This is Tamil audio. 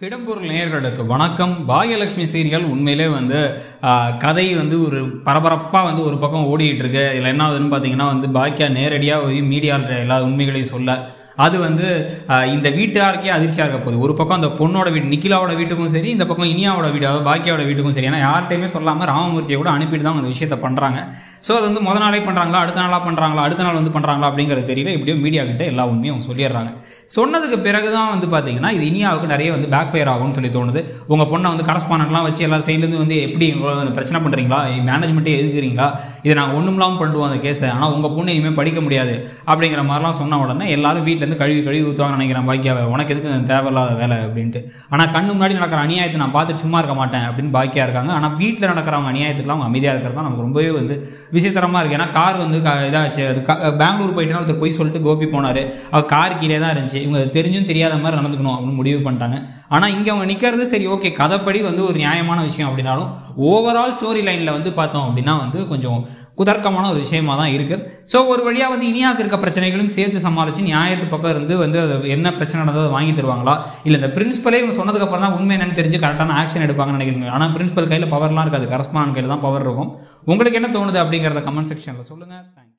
கிடம்பூர் நேயர்களுக்கு வணக்கம் பாகியலட்சுமி சீரியல் உண்மையிலே வந்து ஆஹ், கதை வந்து ஒரு பரபரப்பாக வந்து ஒரு பக்கம் ஓடிட்டு இருக்கு இதில் என்ன ஆகுதுன்னு பார்த்தீங்கன்னா வந்து பாக்கியா நேரடியாக போய் மீடியாவில் எல்லா உண்மைகளையும் சொல்ல அது வந்து ஆஹ், இந்த வீட்டாருக்கே அதிர்ச்சியாக இருக்க போகுது ஒரு பக்கம் அந்த பொண்ணோட வீடு நிக்கிலாவோட வீட்டுக்கும் சரி இந்த பக்கம் இனியாவோட வீடு அதாவது பாக்கியாவோட வீட்டுக்கும் சரி ஏன்னா யார்கிட்டையுமே சொல்லாமல் ராமமூர்த்தியை கூட அனுப்பிட்டு தான் அந்த விஷயத்தை பண்ணுறாங்க ஸோ அது வந்து முத நாளே பண்ணுறாங்களா அடுத்த நாளாக பண்ணுறாங்களா அடுத்த நாள் வந்து பண்ணுறாங்களா அப்படிங்கிறது தெரியல எப்படியோ மீடியா கிட்ட எல்லா உண்மையும் அவங்க சொல்லிடுறாங்க சொன்னதுக்கு பிறகு தான் வந்து பார்த்தீங்கன்னா இது இனியாவுக்கு நிறைய வந்து பேக் ஃபயர் ஆகும்னு சொல்லி தோணுது உங்கள் பொண்ணை வந்து கரஸ்பாண்டெலாம் வச்சு எல்லா சைட்லேருந்து வந்து எப்படி இவ்வளோ வந்து பிரச்சனை பண்ணுறீங்களா மேனேஜ்மெண்ட்டே எதுக்குறீங்களா இதை நாங்கள் ஒன்றும் இல்லாமல் பண்ணுவோம் அந்த கேஸை ஆனால் உங்கள் பொண்ணு இனிமேல் படிக்க முடியாது அப்படிங்கிற மாதிரிலாம் சொன்ன உடனே எல்லாரும் வீட்டிலேருந்து கழுவி கழுவி ஊற்றுவாங்க நினைக்கிறேன் பாக்கியாவை உனக்கு எதுக்கு இந்த தேவையில்லாத வேலை அப்படின்ட்டு ஆனால் கண்ணு முன்னாடி நடக்கிற அநியாயத்தை நான் பார்த்துட்டு சும்மா இருக்க மாட்டேன் அப்படின்னு பாக்கியா இருக்காங்க ஆனால் வீட்டில் நடக்கிற அவங்க அநியாயத்துக்குலாம் அவங்க அமைதியாக இருக்கிறது தான் நமக்கு ரொம்பவே வந்து விசித்திரமாக இருக்குது ஏன்னா கார் வந்து க- இதாச்சு அது க- பெங்களூர் போயிட்டுனா ஒருத்தர் போய் சொல்லிட்டு கோபி போனார் அவர் கார் கீழே தான் இருந்துச்சு இவங்க அது தெரிஞ்சும் தெரியாத மாதிரி நடந்துக்கணும் அப்படின்னு முடிவு பண்ணிட்டாங்க ஆனால் இங்கே அவங்க நிற்கிறது சரி ஓகே கதைப்படி வந்து ஒரு நியாயமான விஷயம் அப்படின்னாலும் ஓவரால் ஸ்டோரி லைனில் வந்து பார்த்தோம் அப்படின்னா வந்து கொஞ்சம் குதர்க்கமான ஒரு விஷயமா தான் இருக்குது ஸோ ஒரு வழியாக வந்து இனியாக்கு இருக்க பிரச்சனைகளும் சேர்த்து சமாளித்து நியாயத்து பக்கம் இருந்து வந்து அது என்ன பிரச்சனை நடந்தது அதை வாங்கி தருவாங்களா இல்லை இந்த பிரின்சிபலே இவங்க சொன்னதுக்கப்புறம் தான் உண்மை என்னன்னு தெரிஞ்சு கரெக்டான ஆக்ஷன் எடுப்பாங்கன்னு நினைக்கிறீங்க ஆனால் பிரின்சிபல் கையில் பவர்லாம் இருக்காது கரஸ்பாண்ட் கையில் தான் பவர் இருக்கும் உங்களுக்கு என்ன தோணுது அப்படிங்கிறத கமெண்ட் செக்ஷனில் சொல்லுங்கள் தேங்க்ஸ்